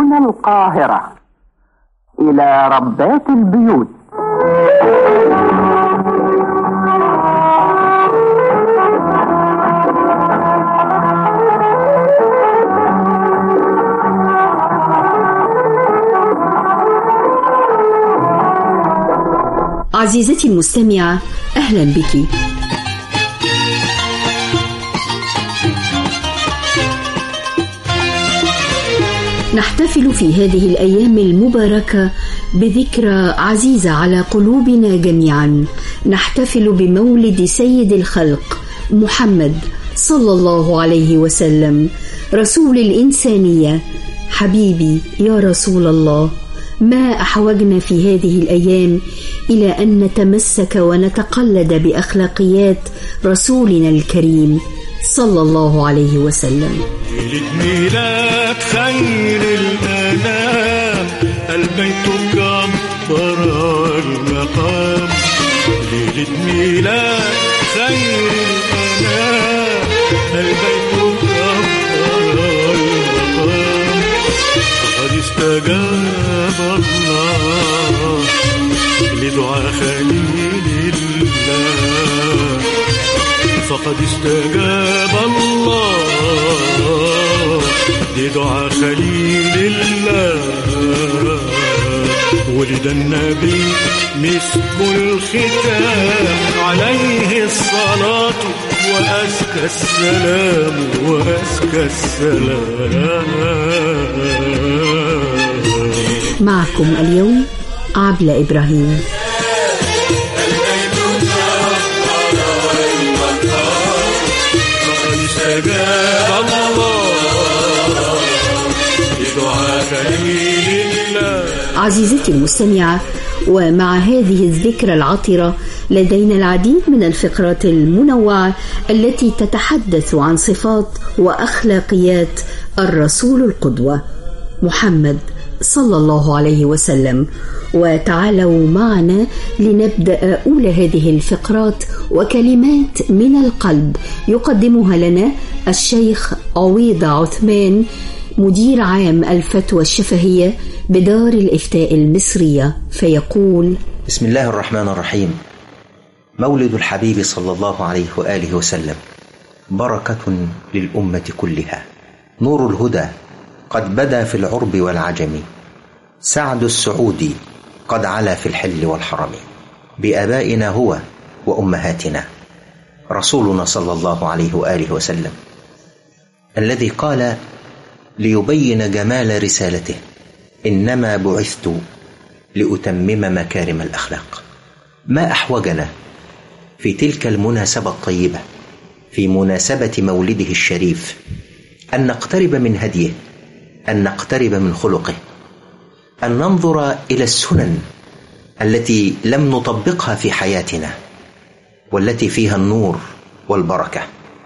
من القاهرة إلى ربات البيوت عزيزتي المستمعة أهلا بك نحتفل في هذه الأيام المباركة بذكرى عزيزة على قلوبنا جميعا نحتفل بمولد سيد الخلق محمد صلى الله عليه وسلم رسول الإنسانية حبيبي يا رسول الله ما احوجنا في هذه الايام الى ان نتمسك ونتقلد باخلاقيات رسولنا الكريم صلى الله عليه وسلم ليلة ميلاد خير الأنام البيت كبر المقام ليلة ميلاد خير الأنام البيت كبر المقام فقد استجاب الله لدعاء خليل الله فقد استجاب الله لدعاء خليل الله ولد النبي مسك الختام عليه الصلاة وأزكى السلام وأزكى السلام معكم اليوم عبلة إبراهيم فقد استجاب الله لدعاء خليل الله عزيزتي المستمعة ومع هذه الذكرى العطرة لدينا العديد من الفقرات المنوعة التي تتحدث عن صفات وأخلاقيات الرسول القدوة محمد صلى الله عليه وسلم وتعالوا معنا لنبدأ أولى هذه الفقرات وكلمات من القلب يقدمها لنا الشيخ عويضة عثمان مدير عام الفتوى الشفهية بدار الإفتاء المصرية فيقول بسم الله الرحمن الرحيم مولد الحبيب صلى الله عليه واله وسلم بركه للامه كلها نور الهدى قد بدا في العرب والعجم سعد السعود قد علا في الحل والحرم بابائنا هو وامهاتنا رسولنا صلى الله عليه واله وسلم الذي قال ليبين جمال رسالته انما بعثت لاتمم مكارم الاخلاق ما احوجنا في تلك المناسبه الطيبه في مناسبه مولده الشريف ان نقترب من هديه ان نقترب من خلقه ان ننظر الى السنن التي لم نطبقها في حياتنا والتي فيها النور والبركه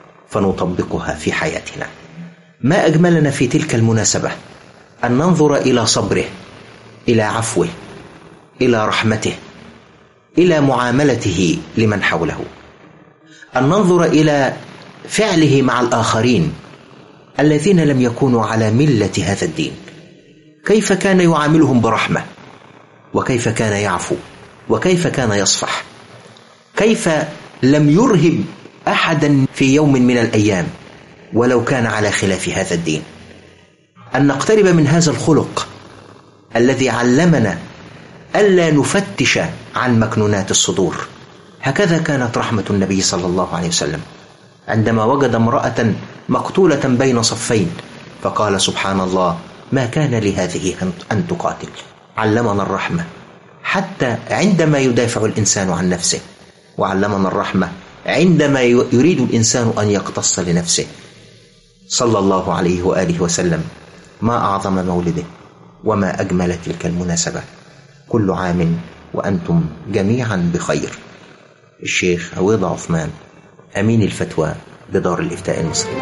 فنطبقها في حياتنا ما اجملنا في تلك المناسبه ان ننظر الى صبره الى عفوه الى رحمته الى معاملته لمن حوله ان ننظر الى فعله مع الاخرين الذين لم يكونوا على مله هذا الدين كيف كان يعاملهم برحمه وكيف كان يعفو وكيف كان يصفح كيف لم يرهب احدا في يوم من الايام ولو كان على خلاف هذا الدين ان نقترب من هذا الخلق الذي علمنا الا نفتش عن مكنونات الصدور هكذا كانت رحمه النبي صلى الله عليه وسلم عندما وجد امراه مقتوله بين صفين فقال سبحان الله ما كان لهذه ان تقاتل علمنا الرحمه حتى عندما يدافع الانسان عن نفسه وعلمنا الرحمه عندما يريد الانسان ان يقتص لنفسه صلى الله عليه واله وسلم ما اعظم مولده وما اجمل تلك المناسبه كل عام وانتم جميعا بخير الشيخ عويض عثمان امين الفتوى بدار الافتاء المصري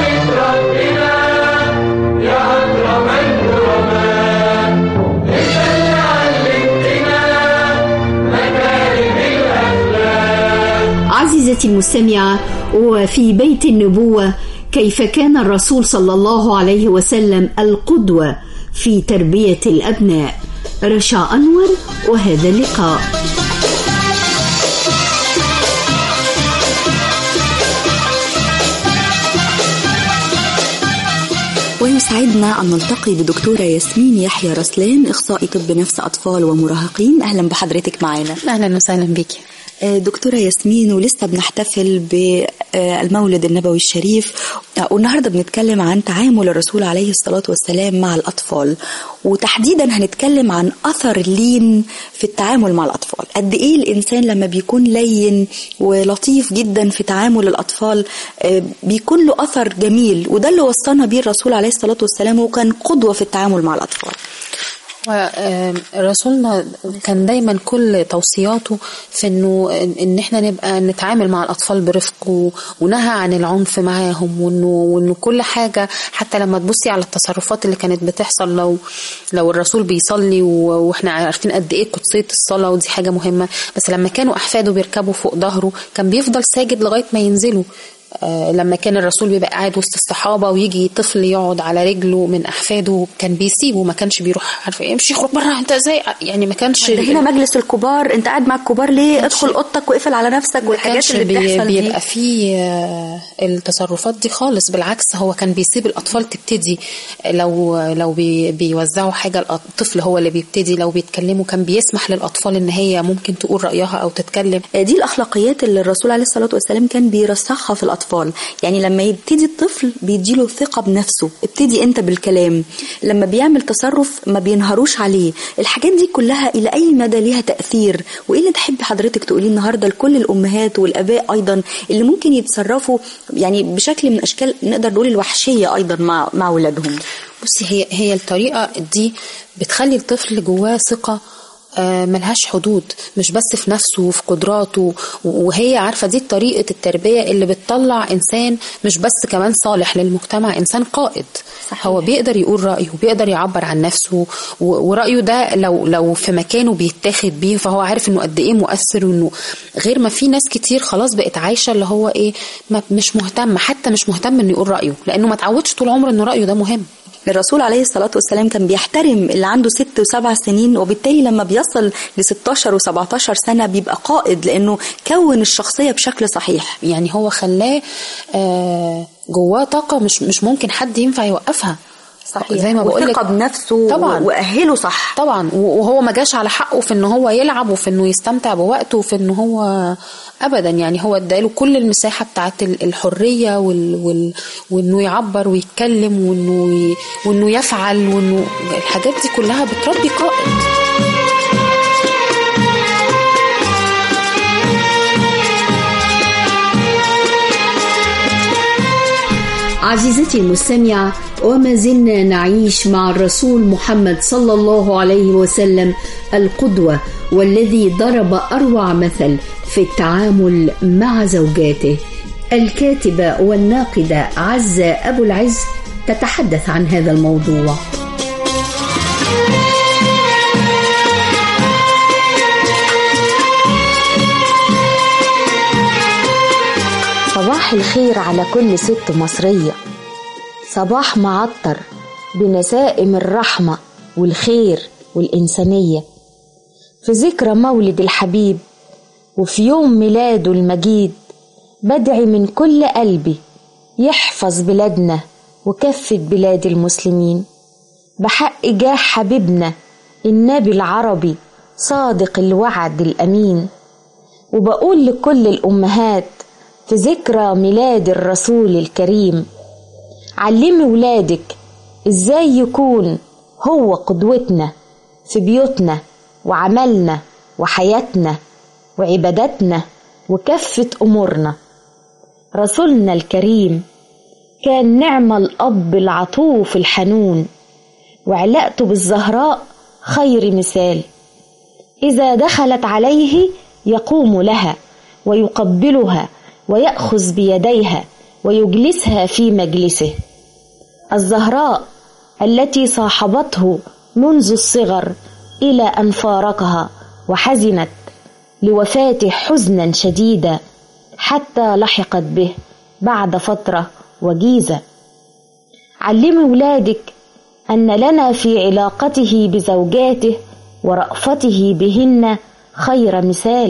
ربنا عزيزتي المستمعة وفي بيت النبوة كيف كان الرسول صلى الله عليه وسلم القدوة في تربية الأبناء رشا أنور وهذا اللقاء ويسعدنا أن نلتقي بدكتورة ياسمين يحيى رسلان إخصائي طب نفس أطفال ومراهقين أهلا بحضرتك معنا اهلا وسهلا بيكي آه، دكتورة ياسمين ولسه بنحتفل بالمولد النبوي الشريف آه، والنهارده بنتكلم عن تعامل الرسول عليه الصلاة والسلام مع الأطفال وتحديدا هنتكلم عن أثر اللين في التعامل مع الأطفال قد إيه الإنسان لما بيكون لين ولطيف جدا في تعامل الأطفال آه، بيكون له أثر جميل وده اللي وصلنا بيه الرسول عليه الصلاة والسلام وكان قدوة في التعامل مع الأطفال ورسولنا كان دايما كل توصياته في انه ان احنا نبقى نتعامل مع الاطفال برفق و- ونهى عن العنف معاهم وانه وانه كل حاجه حتى لما تبصي على التصرفات اللي كانت بتحصل لو لو الرسول بيصلي و- واحنا عارفين قد ايه قدسيه الصلاه ودي حاجه مهمه بس لما كانوا احفاده بيركبوا فوق ظهره كان بيفضل ساجد لغايه ما ينزلوا آه، لما كان الرسول بيبقى قاعد وسط الصحابه ويجي طفل يقعد على رجله من احفاده كان بيسيبه ما كانش بيروح عارفه ايه امشي اخرج بره انت ازاي يعني ما كانش ده هنا مجلس الكبار انت قاعد مع الكبار ليه ادخل اوضتك واقفل على نفسك والحاجات كانش اللي بي- بتحصل دي بيبقى فيه آه، التصرفات دي خالص بالعكس هو كان بيسيب الاطفال تبتدي لو لو بي بيوزعوا حاجه الطفل هو اللي بيبتدي لو بيتكلموا كان بيسمح للاطفال ان هي ممكن تقول رايها او تتكلم دي الأخلاقيات اللي الرسول عليه الصلاة والسلام كان بيرسخها في الأطفال يعني لما يبتدي الطفل بيديله ثقة بنفسه ابتدي أنت بالكلام لما بيعمل تصرف ما بينهروش عليه الحاجات دي كلها إلى أي مدى ليها تأثير وإيه اللي تحب حضرتك تقوليه النهاردة لكل الأمهات والآباء أيضا اللي ممكن يتصرفوا يعني بشكل من أشكال نقدر نقول الوحشية أيضا مع مع أولادهم بصي هي هي الطريقه دي بتخلي الطفل جواه ثقه آه، ملهاش حدود مش بس في نفسه وفي قدراته وهي عارفه دي طريقه التربيه اللي بتطلع انسان مش بس كمان صالح للمجتمع انسان قائد صحيح. هو بيقدر يقول رايه وبيقدر يعبر عن نفسه و- ورايه ده لو لو في مكانه بيتاخد بيه فهو عارف انه قد ايه مؤثر وانه غير ما في ناس كتير خلاص بقت عايشه اللي هو ايه ما مش مهتم حتى مش مهتم انه يقول رايه لانه ما اتعودش طول عمره انه رايه ده مهم الرسول عليه الصلاة والسلام كان بيحترم اللي عنده ست وسبع سنين وبالتالي لما بيصل ل 16 و17 سنة بيبقى قائد لأنه كون الشخصية بشكل صحيح يعني هو خلاه آه، جواه طاقة مش مش ممكن حد ينفع يوقفها صحيح. زي ما بقول لك وثقة بنفسه طبعا وأهله صح طبعا وهو ما جاش على حقه في ان هو يلعب وفي انه يستمتع بوقته وفي ان هو ابدا يعني هو اداله كل المساحه بتاعت ال- الحريه وال وال وانه يعبر ويتكلم وانه ي- وانه يفعل وانه الحاجات دي كلها بتربي قائد عزيزتي المستمعة وما زلنا نعيش مع الرسول محمد صلى الله عليه وسلم القدوة والذي ضرب أروع مثل في التعامل مع زوجاته الكاتبة والناقدة عزة أبو العز تتحدث عن هذا الموضوع صباح الخير على كل ست مصرية صباح معطر بنسائم الرحمة والخير والإنسانية في ذكرى مولد الحبيب وفي يوم ميلاده المجيد بدعي من كل قلبي يحفظ بلادنا وكافة بلاد المسلمين بحق جاه حبيبنا النبي العربي صادق الوعد الأمين وبقول لكل الأمهات في ذكرى ميلاد الرسول الكريم علمي ولادك ازاي يكون هو قدوتنا في بيوتنا وعملنا وحياتنا وعباداتنا وكافة أمورنا رسولنا الكريم كان نعم الأب العطوف الحنون وعلاقته بالزهراء خير مثال إذا دخلت عليه يقوم لها ويقبلها ويأخذ بيديها ويجلسها في مجلسه الزهراء التي صاحبته منذ الصغر إلى أن فارقها وحزنت لوفاته حزنا شديدا حتى لحقت به بعد فترة وجيزة علمي ولادك أن لنا في علاقته بزوجاته ورأفته بهن خير مثال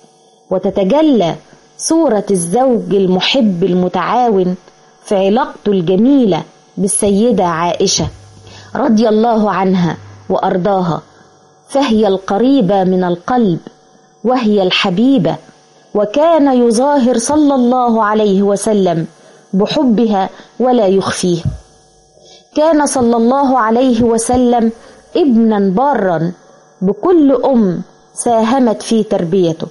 وتتجلى صورة الزوج المحب المتعاون في علاقته الجميلة بالسيدة عائشة رضي الله عنها وأرضاها فهي القريبة من القلب وهي الحبيبة وكان يظاهر صلى الله عليه وسلم بحبها ولا يخفيه كان صلى الله عليه وسلم ابنا بارا بكل ام ساهمت في تربيته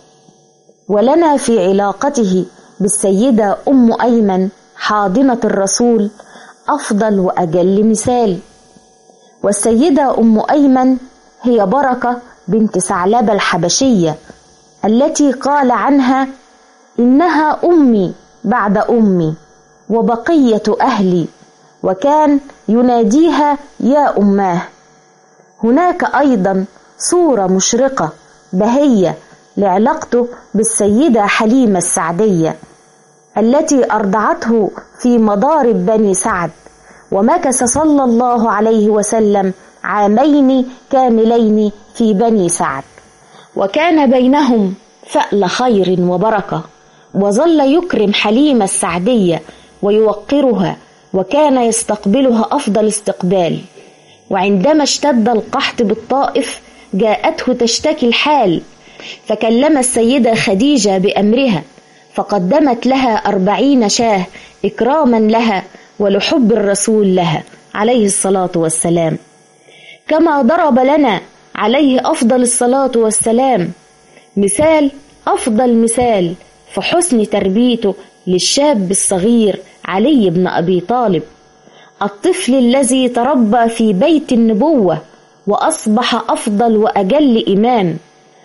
ولنا في علاقته بالسيده ام ايمن حاضنه الرسول افضل واجل مثال والسيده ام ايمن هي بركه بنت ثعلبه الحبشيه التي قال عنها انها امي بعد امي وبقيه اهلي وكان يناديها يا اماه هناك ايضا صوره مشرقه بهيه لعلاقته بالسيده حليمه السعديه التي ارضعته في مضارب بني سعد ومكث صلى الله عليه وسلم عامين كاملين في بني سعد وكان بينهم فأل خير وبركه وظل يكرم حليمه السعديه ويوقرها وكان يستقبلها افضل استقبال وعندما اشتد القحط بالطائف جاءته تشتكي الحال فكلم السيده خديجه بامرها فقدمت لها أربعين شاه إكراما لها ولحب الرسول لها عليه الصلاة والسلام كما ضرب لنا عليه أفضل الصلاة والسلام مثال أفضل مثال في حسن تربيته للشاب الصغير علي بن أبي طالب الطفل الذي تربى في بيت النبوة وأصبح أفضل وأجل إمام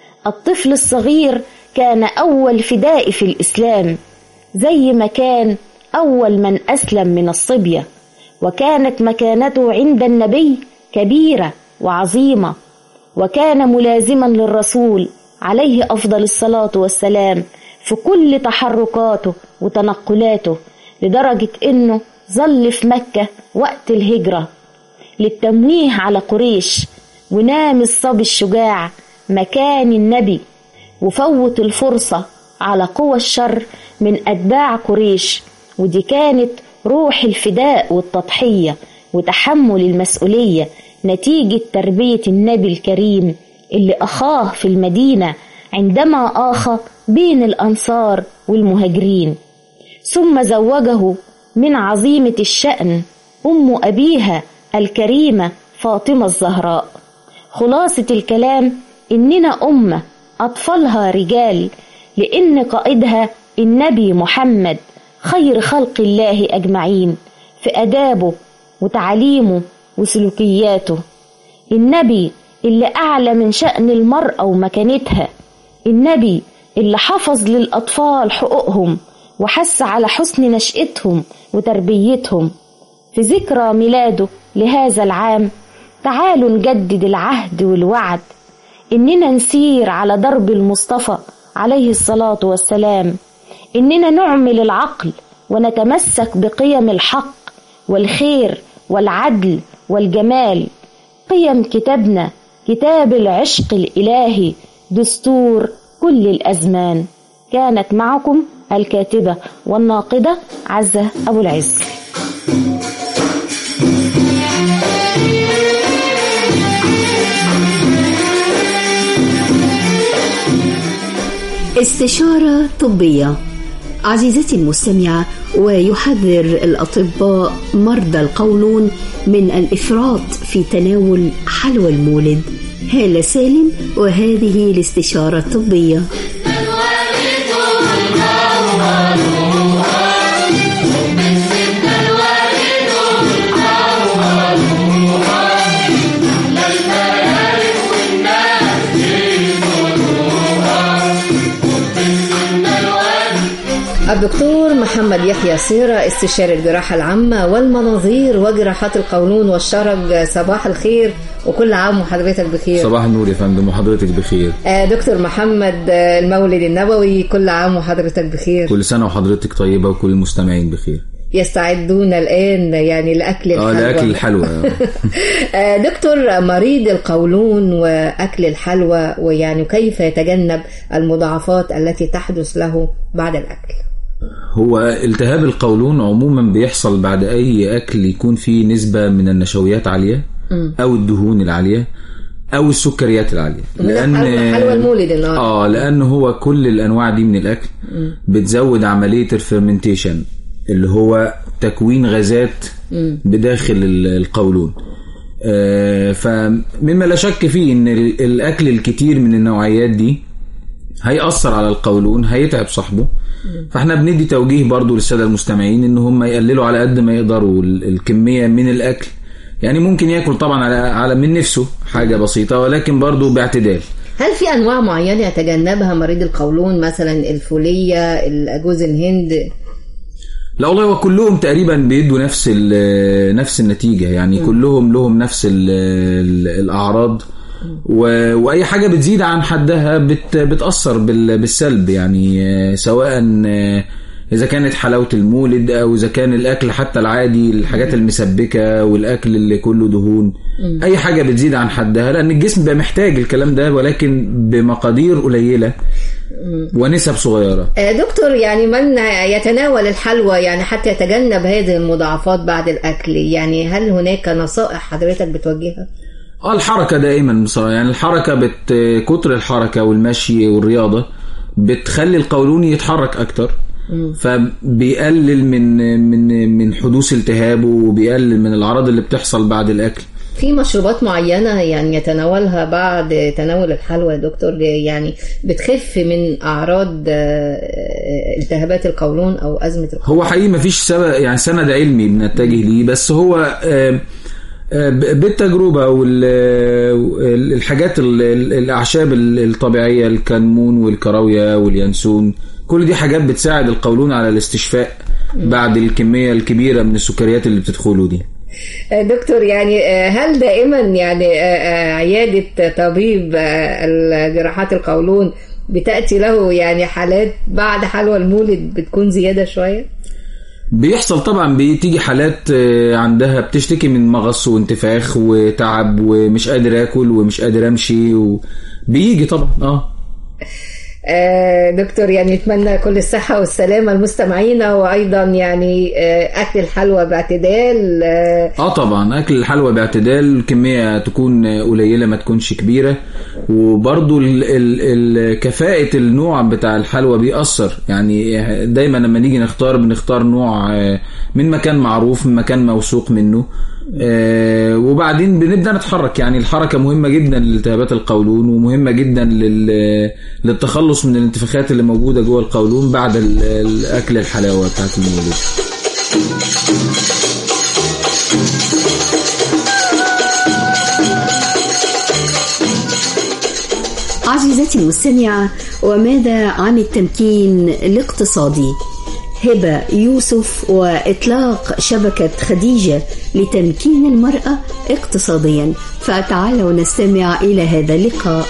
الطفل الصغير كان أول فداء في الإسلام زي ما كان أول من أسلم من الصبية وكانت مكانته عند النبي كبيرة وعظيمة وكان ملازما للرسول عليه أفضل الصلاة والسلام في كل تحركاته وتنقلاته لدرجة إنه ظل في مكة وقت الهجرة للتمويه على قريش ونام الصبي الشجاع مكان النبي وفوت الفرصة على قوى الشر من أتباع قريش ودي كانت روح الفداء والتضحية وتحمل المسؤولية نتيجة تربية النبي الكريم اللي أخاه في المدينة عندما آخى بين الأنصار والمهاجرين ثم زوجه من عظيمة الشأن أم أبيها الكريمة فاطمة الزهراء خلاصة الكلام إننا أمة أطفالها رجال لأن قائدها النبي محمد خير خلق الله أجمعين في أدابه وتعليمه وسلوكياته النبي اللي أعلى من شأن المرأة ومكانتها النبي اللي حفظ للأطفال حقوقهم وحث على حسن نشأتهم وتربيتهم في ذكرى ميلاده لهذا العام تعالوا نجدد العهد والوعد إننا نسير على درب المصطفى عليه الصلاة والسلام إننا نعمل العقل ونتمسك بقيم الحق والخير والعدل والجمال قيم كتابنا كتاب العشق الإلهي دستور كل الأزمان كانت معكم الكاتبة والناقدة عزة أبو العز استشارة طبية عزيزتي المستمعة ويحذر الأطباء مرضى القولون من الإفراط في تناول حلوى المولد هالة سالم وهذه الاستشارة الطبية الدكتور محمد يحيى سيرة استشاري الجراحة العامة والمناظير وجراحات القولون والشرج صباح الخير وكل عام وحضرتك بخير صباح النور يا فندم وحضرتك بخير آه، دكتور محمد آه، المولد النبوي كل عام وحضرتك بخير كل سنة وحضرتك طيبة وكل المستمعين بخير يستعدون الآن يعني لأكل اه الحلوى لأكل الحلوى آه، دكتور مريض القولون وأكل الحلوى ويعني كيف يتجنب المضاعفات التي تحدث له بعد الأكل هو التهاب القولون عموما بيحصل بعد أي أكل يكون فيه نسبة من النشويات عالية أو الدهون العالية أو السكريات العالية لأن حلوى المولد النهارده اه لان هو كل الانواع دي من الاكل بتزود عمليه الفرمنتيشن اللي هو تكوين غازات بداخل ال- القولون آه، فمما لا شك فيه ان ال- الاكل الكتير من النوعيات دي هيأثر على القولون هيتعب صاحبه فاحنا بندي توجيه برضو للساده المستمعين ان هم يقللوا على قد ما يقدروا ال- الكميه من الاكل يعني ممكن ياكل طبعا على على من نفسه حاجه بسيطه ولكن برضو باعتدال هل في أنواع معينة يتجنبها مريض القولون مثلا الفولية جوز الهند لا والله هو كلهم تقريبا بيدوا نفس ال- نفس النتيجه يعني كلهم لهم نفس ال ال الاعراض و... واي حاجه بتزيد عن حدها بت... بتاثر بال... بالسلب يعني آه، سواء آه، اذا كانت حلاوه المولد او اذا كان الاكل حتى العادي الحاجات المسبكه والاكل اللي كله دهون اي حاجه بتزيد عن حدها لان الجسم بقى محتاج الكلام ده ولكن بمقادير قليله ونسب صغيره آه، دكتور يعني من يتناول الحلوى يعني حتى يتجنب هذه المضاعفات بعد الأكل يعني هل هناك نصائح حضرتك بتوجهها؟ اه الحركه دائما بصراحه يعني الحركه بت كتر الحركه والمشي والرياضه بتخلي القولون يتحرك اكتر فبيقلل من من من حدوث التهابه وبيقلل من الاعراض اللي بتحصل بعد الاكل في مشروبات معينة يعني يتناولها بعد تناول الحلوى يا دكتور يعني بتخف من أعراض آه، التهابات القولون أو أزمة القولون هو حقيقي مفيش سبب يعني سند علمي بنتجه ليه بس هو آه، آه، بالتجربة والحاجات الأعشاب الطبيعية الكمون والكراوية واليانسون كل دي حاجات بتساعد القولون على الاستشفاء بعد الكمية الكبيرة من السكريات اللي بتدخله دي آه، دكتور يعني آه، هل دائما يعني آه، آه، عيادة طبيب آه، الجراحات القولون بتأتي له يعني حالات بعد حلوى المولد بتكون زيادة شوية؟ بيحصل طبعا بتيجي حالات آه، عندها بتشتكي من مغص وانتفاخ وتعب ومش قادر اكل ومش قادر امشي وبيجي طبعا اه آه، دكتور يعني نتمنى كل الصحة والسلامة لمستمعينا وأيضا يعني آه، أكل الحلوى باعتدال آه، اه طبعا اكل الحلوى باعتدال الكميه تكون قليله ما تكونش كبيره وبرضو ال ال ال كفاءه النوع بتاع الحلوى بيأثر يعني دايما لما نيجي نختار بنختار نوع آه، من مكان معروف من مكان موثوق منه آه، وبعدين بنبدا نتحرك يعني الحركه مهمه جدا لالتهابات القولون ومهمه جدا لل- للتخلص من الانتفاخات اللي موجوده جوه القولون بعد ال- الاكل الحلاوه بتاعت المولد عزيزتي المستمعة وماذا عن التمكين الاقتصادي هبة يوسف وإطلاق شبكة خديجة لتمكين المرأة اقتصاديا فتعالوا نستمع إلى هذا اللقاء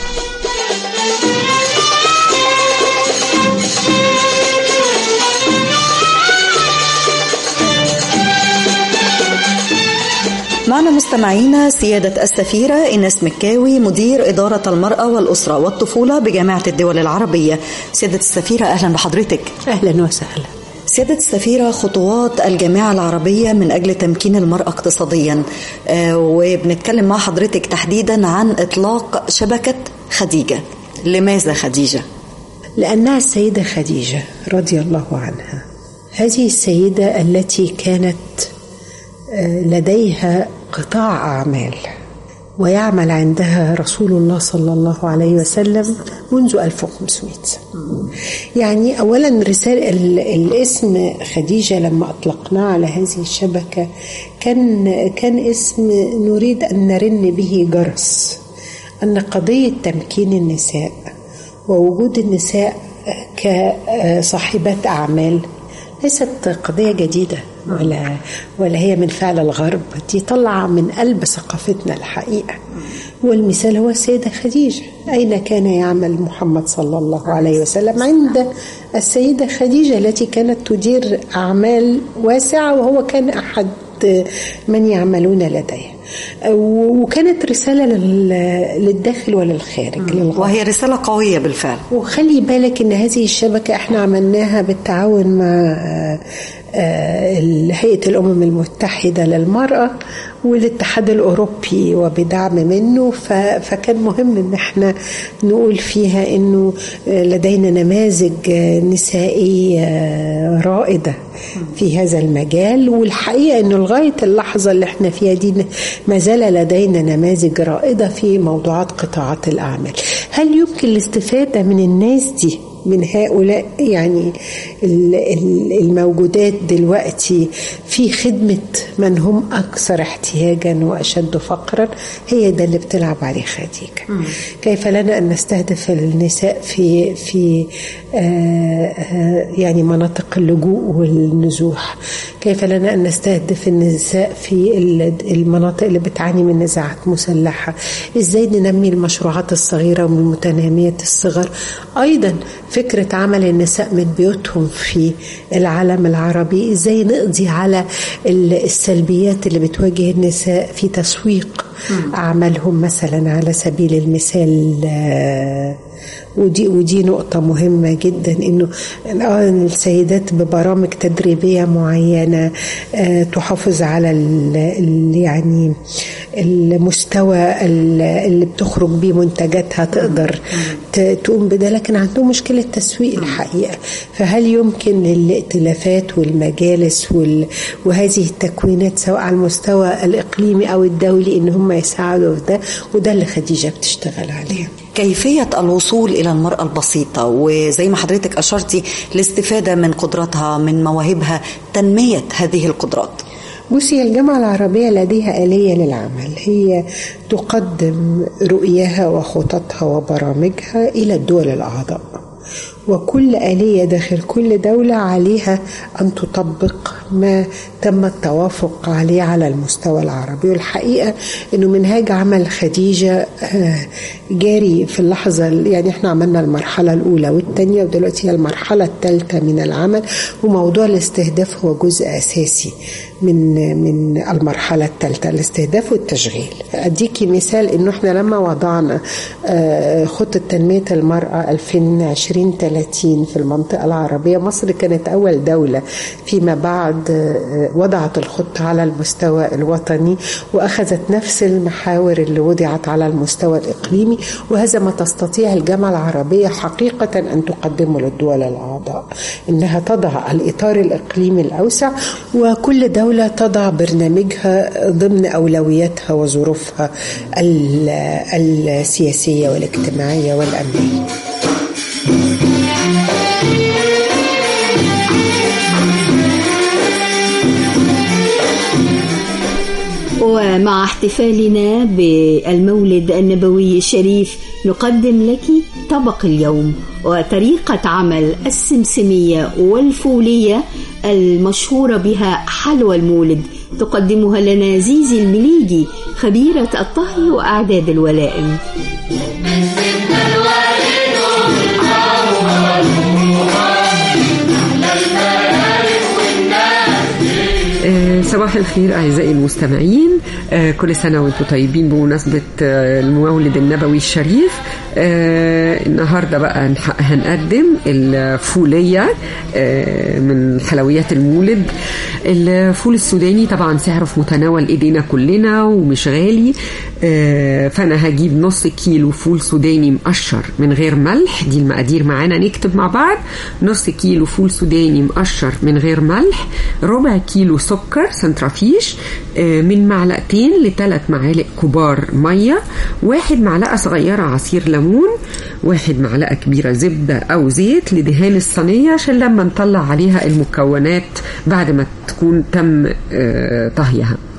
معنا مستمعينا سيادة السفيرة إنس مكاوي مدير إدارة المرأة والأسرة والطفولة بجامعة الدول العربية سيادة السفيرة أهلا بحضرتك أهلا وسهلا سيادة السفيرة خطوات الجامعة العربية من أجل تمكين المرأة اقتصاديا آه، وبنتكلم مع حضرتك تحديدا عن إطلاق شبكة خديجة لماذا خديجة؟ لأنها السيدة خديجة رضي الله عنها هذه السيدة التي كانت آه، لديها قطاع أعمال ويعمل عندها رسول الله صلى الله عليه وسلم منذ 1500 سنة يعني أولا رسالة ال- الاسم خديجة لما أطلقناه على هذه الشبكة كان كان اسم نريد أن نرن به جرس أن قضية تمكين النساء ووجود النساء كصاحبات أعمال ليست قضية جديدة ولا ولا هي من فعل الغرب دي طلع من قلب ثقافتنا الحقيقة والمثال هو السيدة خديجة أين كان يعمل محمد صلى الله عليه وسلم عند السيدة خديجة التي كانت تدير أعمال واسعة وهو كان أحد من يعملون لديه وكانت رسالة لل- للداخل وللخارج للغرب وهي رسالة قوية بالفعل وخلي بالك ان هذه الشبكه احنا عملناها بالتعاون مع آه، آه، هيئه الامم المتحده للمراه والاتحاد الاوروبي وبدعم منه ف- فكان مهم ان احنا نقول فيها انه آه، لدينا نماذج آه، نسائيه آه، رائده في هذا المجال والحقيقه انه لغايه اللحظه اللي احنا فيها دي ما زال لدينا نماذج رائده في موضوعات قطاعات الاعمال هل يمكن الاستفاده من الناس دي من هؤلاء يعني ال- ال- الموجودات دلوقتي في خدمة من هم أكثر احتياجا وأشد فقرا هي ده اللي بتلعب عليه خديجة كيف لنا أن نستهدف النساء في في آه، آه، يعني مناطق اللجوء والنزوح كيف لنا أن نستهدف النساء في ال- المناطق اللي بتعاني من نزاعات مسلحة إزاي ننمي المشروعات الصغيرة والمتنامية الصغر أيضا فكرة عمل النساء من بيوتهم في العالم العربي إزاي نقضي على ال- السلبيات اللي بتواجه النساء في تسويق أعمالهم مثلا على سبيل المثال آه، ودي ودي نقطة مهمة جدا انه آه، السيدات ببرامج تدريبية معينة آه، تحافظ على ال ال يعني المستوى ال- اللي بتخرج بيه منتجاتها تقدر ت- تقوم بده لكن عندهم مشكلة تسويق الحقيقة فهل يمكن للائتلافات والمجالس وال وهذه التكوينات سواء على المستوى الإقليمي أو الدولي إن هم يساعدوا في ده وده اللي خديجة بتشتغل عليه كيفية الوصول إلى المرأة البسيطة وزي ما حضرتك أشرتي الاستفادة من قدراتها من مواهبها تنمية هذه القدرات بصي الجامعة العربية لديها آلية للعمل هي تقدم رؤيها وخططها وبرامجها إلى الدول الأعضاء وكل آلية داخل كل دولة عليها أن تطبق ما تم التوافق عليه على المستوى العربي والحقيقة أنه منهاج عمل خديجة آه، جاري في اللحظة يعني احنا عملنا المرحلة الأولى والثانية ودلوقتي هي المرحلة الثالثة من العمل وموضوع الاستهداف هو جزء أساسي من من المرحلة الثالثة الاستهداف والتشغيل أديكي مثال إنه إحنا لما وضعنا آه، خطة تنمية المرأة 2020 30 في المنطقة العربية مصر كانت أول دولة فيما بعد آه، وضعت الخطة على المستوى الوطني وأخذت نفس المحاور اللي وضعت على المستوى الإقليمي وهذا ما تستطيع الجامعة العربية حقيقة أن تقدمه للدول الأعضاء إنها تضع الإطار الإقليمي الأوسع وكل دولة تضع برنامجها ضمن أولوياتها وظروفها ال- السياسية والاجتماعية والأمنية ومع احتفالنا بالمولد النبوي الشريف نقدم لك طبق اليوم وطريقة عمل السمسمية والفولية المشهورة بها حلوى المولد تقدمها لنا زيزي المليجي خبيرة الطهي وأعداد الولائم آه، صباح الخير أعزائي المستمعين آه، كل سنة وانتم طيبين بمناسبة آه، المولد النبوي الشريف آه، النهاردة بقى نح- هنقدم الفولية آه، من حلويات المولد الفول السوداني طبعا سعره في متناول ايدينا كلنا ومش غالي آه، فانا هجيب نص كيلو فول سوداني مقشر من غير ملح دي المقادير معانا نكتب مع بعض نص كيلو فول سوداني مقشر من غير ملح ربع كيلو سكر سنترافيش آه، من معلقتين لثلاث معالق كبار ميه واحد معلقه صغيره عصير ليمون واحد معلقه كبيره زبده او زيت لدهان الصينيه عشان لما نطلع عليها المكونات بعد ما تكون تم آه، طهيها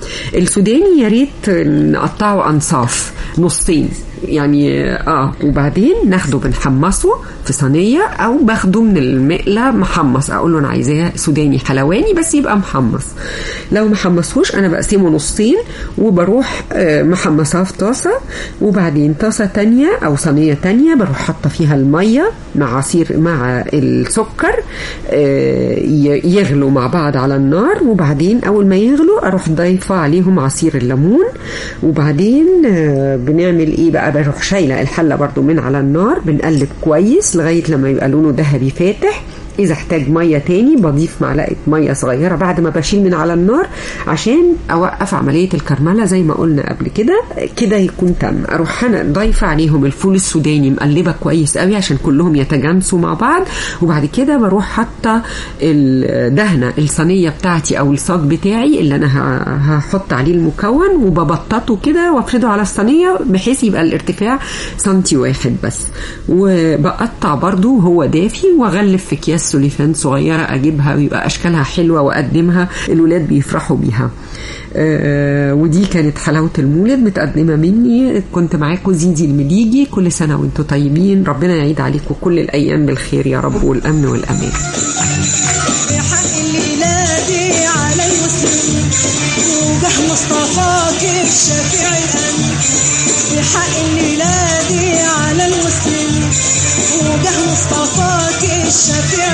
السوداني يا ريت نقطعه انصاف نصين يعني اه وبعدين ناخده بنحمصه في صينيه او باخده من المقله محمص اقول له انا عايزاه سوداني حلواني بس يبقى محمص لو ما حمصهوش انا بقسمه نصين وبروح آه، محمصاه في طاسه وبعدين طاسه تانية او صينيه تانية بروح حاطه فيها الميه مع عصير مع السكر آه، ي- يغلوا مع بعض على النار وبعدين اول ما يغلوا اروح ضايفه عليهم عصير الليمون وبعدين آه، بنعمل ايه بقى بروح شايله الحله برضو من على النار بنقلب كويس لغايه لما يبقى لونه ذهبي فاتح اذا احتاج ميه تاني بضيف معلقه ميه صغيره بعد ما بشيل من على النار عشان اوقف عمليه الكرمله زي ما قلنا قبل كده كده يكون تم اروح انا ضايفه عليهم الفول السوداني مقلبه كويس قوي عشان كلهم يتجانسوا مع بعض وبعد كده بروح حاطه الدهنه الصينيه بتاعتي او الصاج بتاعي اللي انا ه- هحط عليه المكون وببططه كده وافرده على الصينيه بحيث يبقى الارتفاع سنتي واحد بس وبقطع برضو هو دافي واغلف في اكياس سوليفان صغيره اجيبها ويبقى اشكالها حلوه واقدمها الولاد بيفرحوا بيها آه، ودي كانت حلاوه المولد متقدمه مني كنت معاكم زيدي المليجي كل سنه وانتم طيبين ربنا يعيد عليكم كل الايام بالخير يا رب والامن والامان بحق الميلادي على المسلمين وجه مصطفاك الشفيع الأمين بحق الميلادي على المسلمين وجه مصطفاك الشفيع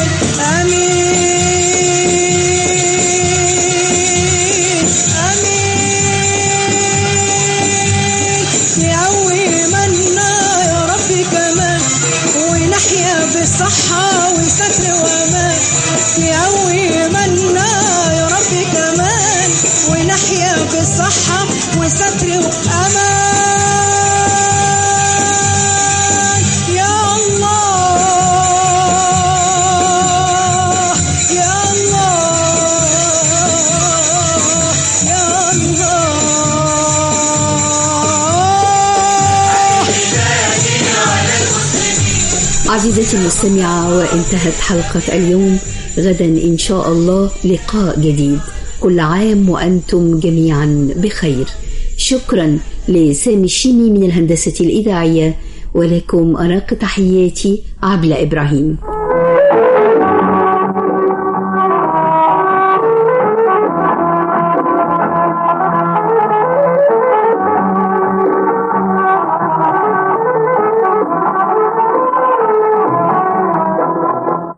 الأمين أمين يقوي منا يا رب كمان ونحيا بصحة وستر وأمان يقوي منا يا رب كمان ونحيا بصحة وستر وأمان يا الله يا الله يا الله عزيزتي المستمعة وانتهت حلقة اليوم غدا إن شاء الله لقاء جديد كل عام وأنتم جميعا بخير شكرا لسامي الشيمي من الهندسة الإذاعية ولكم أرق تحياتي عبلة إبراهيم